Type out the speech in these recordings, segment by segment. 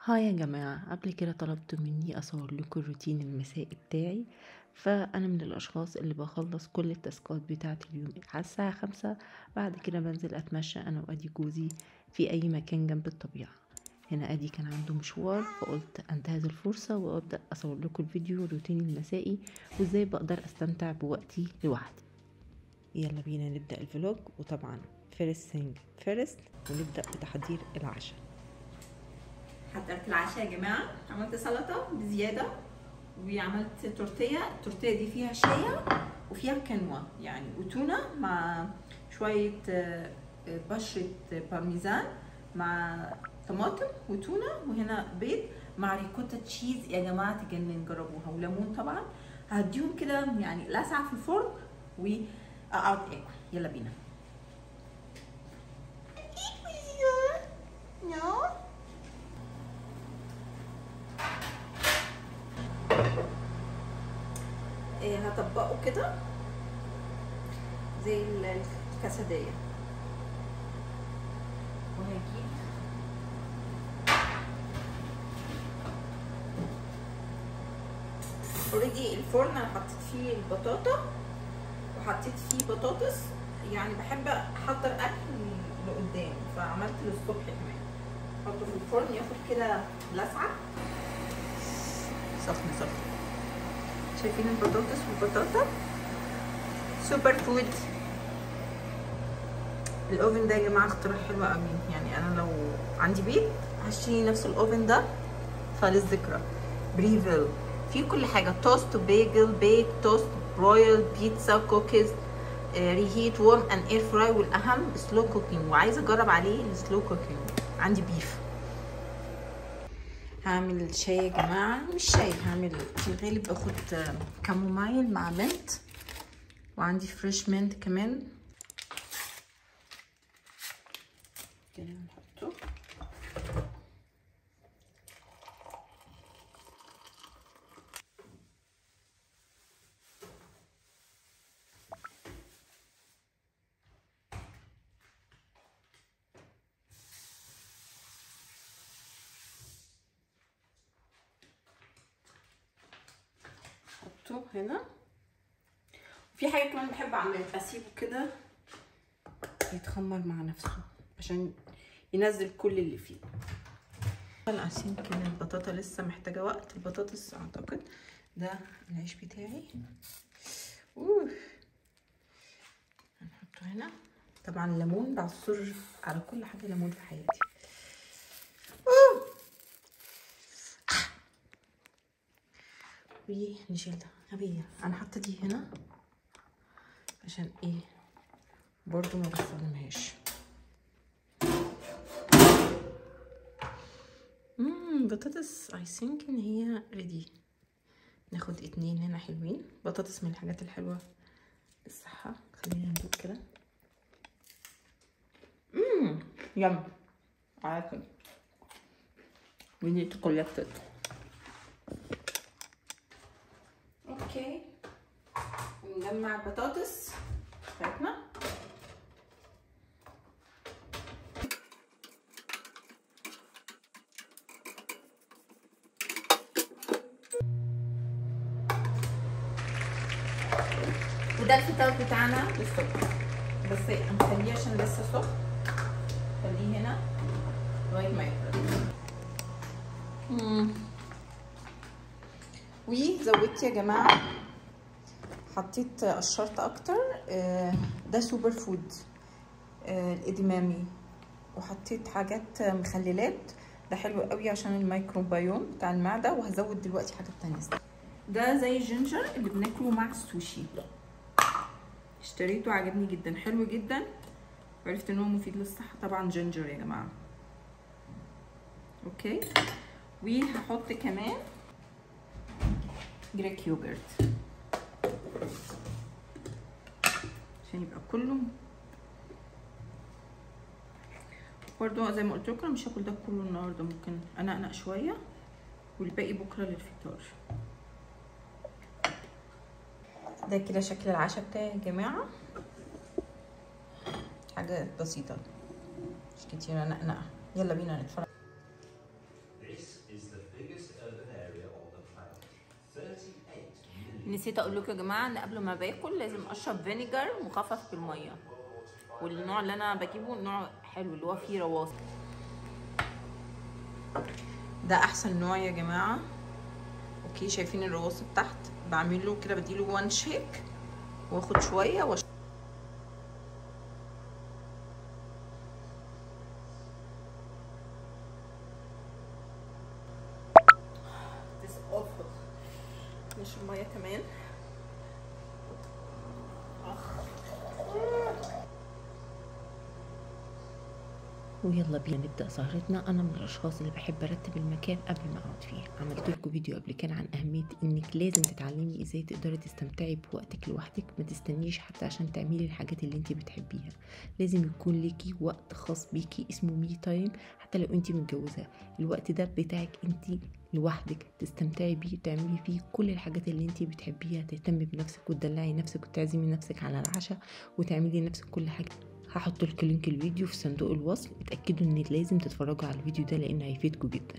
هاي يا جماعة قبل كده طلبتوا مني أصور لكم الروتين المسائي بتاعي فأنا من الأشخاص اللي بخلص كل التاسكات بتاعة اليوم على الساعة خمسة بعد كده بنزل أتمشى أنا وأدي جوزي في أي مكان جنب الطبيعة هنا أدي كان عنده مشوار فقلت أنتهز الفرصة وأبدأ أصور لكم الفيديو روتيني المسائي وإزاي بقدر أستمتع بوقتي لوحدي يلا بينا نبدأ الفلوج وطبعا فيرست ثينج فيرست ونبدأ بتحضير العشاء حضرت العشاء يا جماعه عملت سلطه بزياده وعملت تورتيه التورتيه دي فيها شيا وفيها كنوه يعني وتونه مع شويه آه، آه، بشره بارميزان مع طماطم وتونه وهنا بيض مع ريكوتا تشيز يا جماعه تجنن جربوها وليمون طبعا هديهم كده يعني لسعه في الفرن واقعد اكل يلا بينا No. إيه هطبقه كده زي الكاسدية وهجيب اوريدي الفرن انا حطيت فيه البطاطا وحطيت فيه بطاطس يعني بحب احضر اكل لقدام فعملت للصبح كمان احطه في الفرن ياخد كده لسعه سخن سخن شايفين البطاطس والبطاطا سوبر فود الاوفن ده يا جماعه اختراع حلو قوي يعني انا لو عندي بيت هشتري نفس الاوفن ده فللذكرى بريفل فيه كل حاجه توست بيجل بيك توست برويل بيتزا كوكيز ريهيت وورم ان اير فراي والاهم سلو كوكينج وعايزه اجرب عليه السلو كوكينج عندي بيف هعمل شاي يا جماعة مش شاي هعمل في الغالب باخد كامومايل مع منت وعندي فريش منت كمان كده نحطه احطه هنا في حاجه كمان بحب اعملها اسيبه كده يتخمر مع نفسه عشان ينزل كل اللي فيه عشان كده البطاطا لسه محتاجه وقت البطاطس اعتقد ده العيش بتاعي اوه هنحطه هنا طبعا الليمون بعصر على كل حاجه ليمون في حياتي أوه. ونشيلها غبية انا حاطه دي هنا عشان ايه برضو ما بستخدمهاش امم بطاطس اي ثينك ان هي ريدي ناخد اتنين هنا حلوين بطاطس من الحاجات الحلوه للصحه خلينا ندوق كده امم يم عاكل we need to collect it اوكي ونجمع البطاطس بتاعتنا وده الفطار بتاعنا للصبح بس هنخليه عشان لسه سخن خليه هنا لغايه ما يبرد وزودت يا جماعه حطيت قشرت اكتر ده سوبر فود الادمامي وحطيت حاجات مخللات ده حلو قوي عشان الميكروبيوم بتاع المعده وهزود دلوقتي حاجات تانية ده زي الجينجر اللي بناكله مع السوشي اشتريته عجبني جدا حلو جدا وعرفت ان هو مفيد للصحه طبعا جينجر يا جماعه اوكي وهحط كمان جريك يوجرت عشان يبقى كله برضو زي ما قلت لكم مش هاكل ده كله النهارده ممكن انقنق شويه والباقي بكره للفطار ده كده شكل العشاء بتاعي يا جماعه حاجه بسيطه مش كتير انقنقه يلا بينا نتفرج This نسيت اقول لكم يا جماعه ان قبل ما باكل لازم اشرب فينيجر مخفف بالميه والنوع اللي انا بجيبه نوع حلو اللي هو فيه رواسب ده احسن نوع يا جماعه اوكي شايفين الرواسب تحت بعمل له كده بديله وان شيك واخد شويه وش... This awful. نشرب ميه كمان ويلا بينا نبدأ سهرتنا أنا من الأشخاص اللي بحب أرتب المكان قبل ما أقعد فيه عملت لكم فيديو قبل كده عن أهمية إنك لازم تتعلمي إزاي تقدري تستمتعي بوقتك لوحدك ما تستنيش حتى عشان تعملي الحاجات اللي انت بتحبيها لازم يكون ليكي وقت خاص بيكي اسمه مي تايم حتى لو انت متجوزة الوقت ده بتاعك انت لوحدك تستمتعي بيه تعملي فيه كل الحاجات اللي انت بتحبيها تهتمي بنفسك وتدلعي نفسك وتعزمي نفسك على العشاء وتعملي نفسك كل حاجة هحط لكم لينك الفيديو في صندوق الوصف اتاكدوا ان لازم تتفرجوا على الفيديو ده لان هيفيدكم جدا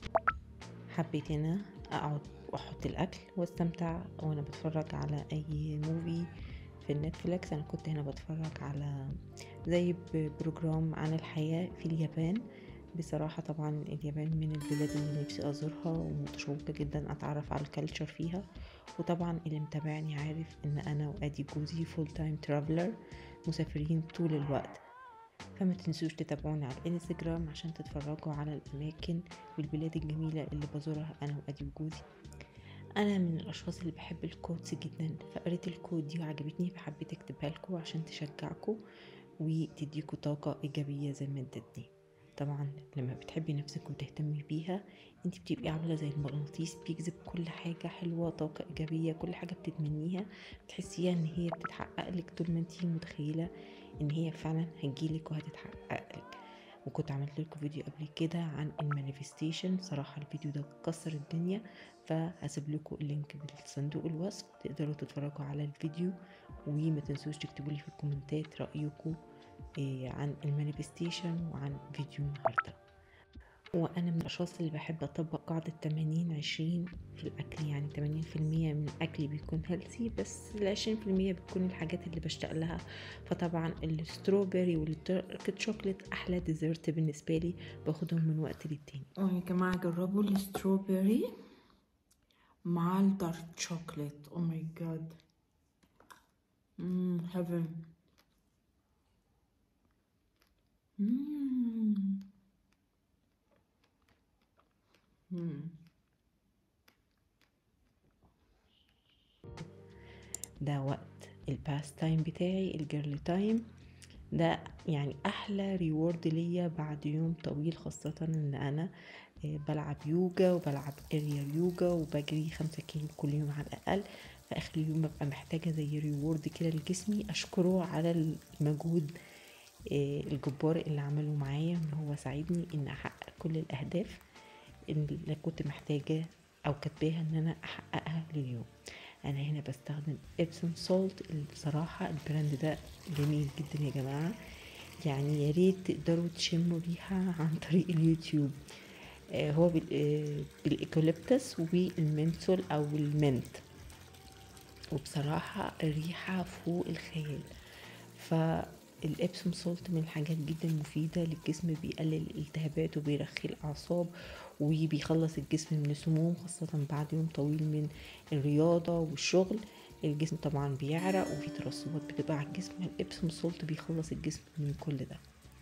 حبيت هنا اقعد واحط الاكل واستمتع وانا بتفرج على اي موفي في النتفليكس انا كنت هنا بتفرج على زي بروجرام عن الحياة في اليابان بصراحة طبعا اليابان من البلاد اللي نفسي أزورها ومتشوقة جدا أتعرف على الكالتشر فيها وطبعا اللي متابعني عارف إن أنا وأدي جوزي فول تايم ترافلر مسافرين طول الوقت فما تنسوش تتابعوني على الانستجرام عشان تتفرجوا على الأماكن والبلاد الجميلة اللي بزورها أنا وأدي وجوزي أنا من الأشخاص اللي بحب الكودز جدا فقريت الكود دي وعجبتني فحبيت أكتبها لكم عشان تشجعكم وتديكوا طاقة إيجابية زي ما ادتني طبعا لما بتحبي نفسك وتهتمي بيها انت بتبقي عاملة زي المغناطيس بيجذب كل حاجة حلوة طاقة إيجابية كل حاجة بتتمنيها بتحسيها ان هي بتتحقق لك طول ما انت متخيلة ان هي فعلا هتجيلك وهتتحقق لك وكنت عملت لكم فيديو قبل كده عن المانيفستيشن صراحة الفيديو ده كسر الدنيا فهسيب لكم اللينك بالصندوق الوصف تقدروا تتفرجوا على الفيديو وما تنسوش تكتبوا لي في الكومنتات رأيكم إيه عن المانيفستيشن وعن فيديو النهارده وانا من الاشخاص اللي بحب اطبق قاعدة 80 20 في الاكل يعني 80% من اكلي بيكون هيلثي بس ال 20% بتكون الحاجات اللي بشتاق لها فطبعا الستروبري والدارك شوكليت احلى ديزرت بالنسبه لي باخدهم من وقت للتاني اه يا جماعه جربوا الستروبري مع الدارك شوكليت او ماي جاد امم هيفن ده وقت الباس تايم بتاعي الجيرل تايم ده يعني احلى ريورد ليا بعد يوم طويل خاصة ان انا بلعب يوجا وبلعب اريا يوجا وبجري خمسة كيلو كل يوم على الاقل في اخر اليوم ببقى محتاجة زي ريورد كده لجسمي اشكره على المجهود الجبار اللي عمله معايا ان هو ساعدني ان احقق كل الاهداف اللي كنت محتاجة او كاتباها ان انا احققها لليوم انا هنا بستخدم ابسون سولت بصراحة البراند ده جميل جدا يا جماعة يعني يا ريت تقدروا تشموا ريحة عن طريق اليوتيوب آه هو بالايكوليبتس والمنسول او المنت وبصراحة الريحة فوق الخيال فالإبسوم سولت من الحاجات جدا مفيدة للجسم بيقلل الالتهابات وبيرخي الأعصاب وبيخلص الجسم من السموم خاصة بعد يوم طويل من الرياضة والشغل الجسم طبعا بيعرق وفي ترسبات بتبقى على الجسم الإبسوم سولت بيخلص الجسم من كل ده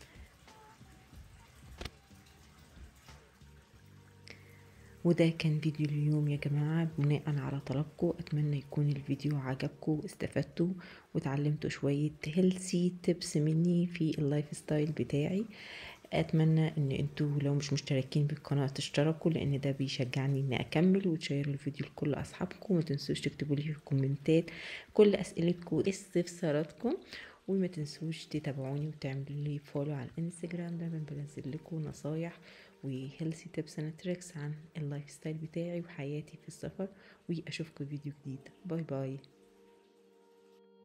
وده كان فيديو اليوم يا جماعة بناء على طلبكم أتمنى يكون الفيديو عجبكم واستفدتوا وتعلمتوا شوية هيلثي تيبس مني في اللايف ستايل بتاعي اتمنى ان انتوا لو مش مشتركين بالقناه تشتركوا لان ده بيشجعني اني اكمل وتشيروا الفيديو لكل اصحابكم وما تنسوش تكتبوا لي في الكومنتات كل اسئلتكم واستفساراتكم وما تنسوش تتابعوني وتعملوا لي فولو على الانستجرام دايما بنزل لكم نصايح وهيلثي تيبس اند تريكس عن اللايف ستايل بتاعي وحياتي في السفر واشوفكم فيديو جديد باي باي